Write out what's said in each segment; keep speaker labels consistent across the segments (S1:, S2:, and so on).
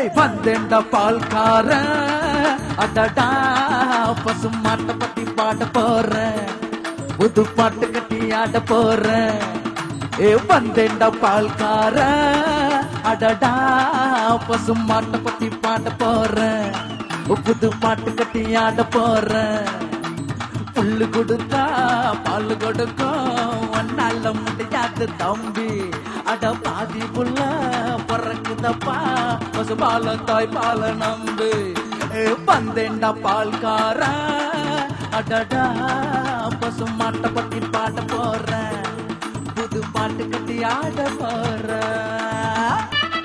S1: ஏய் வந்தேன்டா பால்கார அடடா பசு மாட்டை பத்தி பாட போறேன் புது பாட்டு கட்டி ஆட போறேன் ஏ வந்தேன்டா பால்கார அடடா பசு மாட்டை பத்தி பாட போறேன் புது பாட்டு கட்டி ஆட போறேன் புல்லு கொடுத்தா பால் கொடுக்கும் ஒன்னால முடியாது தம்பி அட பாதி புள்ள பிறக்குதப்பா பசு பால தாய் பால நம்பு ஏ, வந்தேன்டா பால்கார அடடா பசு மாட்டை பத்தி பாட போறேன் புது பாட்டு கட்டி ஆட போறேன்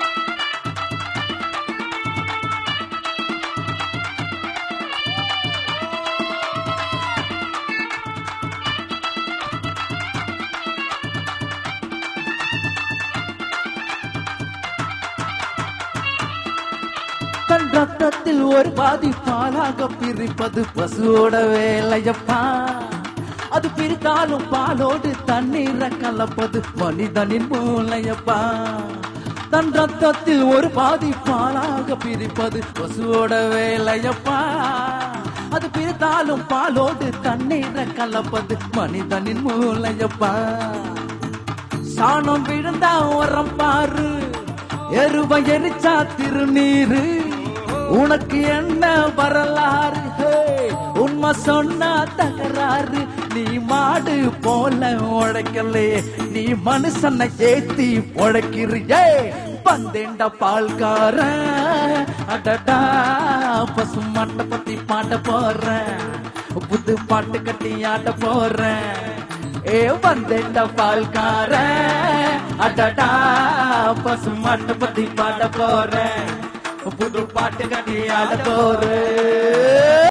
S1: தன் ரத்தத்தில் ஒரு பாதி பாலாக பிரிப்பது பசுவோட வேலையப்பா அது பிரித்தாலும் பாலோடு தண்ணீரை கலப்பது மனிதனின் மூளையப்பா தன் ரத்தத்தில் ஒரு பாதி பாலாக பிரிப்பது பசுவோட வேலையப்பா அது பிரித்தாலும் பாலோடு தண்ணீரை கலப்பது மனிதனின் மூளையப்பா சாணம் விழுந்தா உரம் பாரு எருவ எரிச்சா திருநீரு உனக்கு என்ன வரலாறு ஹே, உண்மை சொன்னா தகராறு நீ மாடு போல உழைக்கலே நீ மனுஷனை ஏத்தி உழைக்கிறியே வந்தேன்டா பால்கார அடடா பசு மாட்டை பத்தி பாட போறேன் புது பாட்டு கட்டி ஆட போறேன் ஏ வந்தேன்டா பால்கார அடடா பசு மாட்டை பத்தி பாட போறேன் புது பாட்டு கட்டி ஆட போறேன்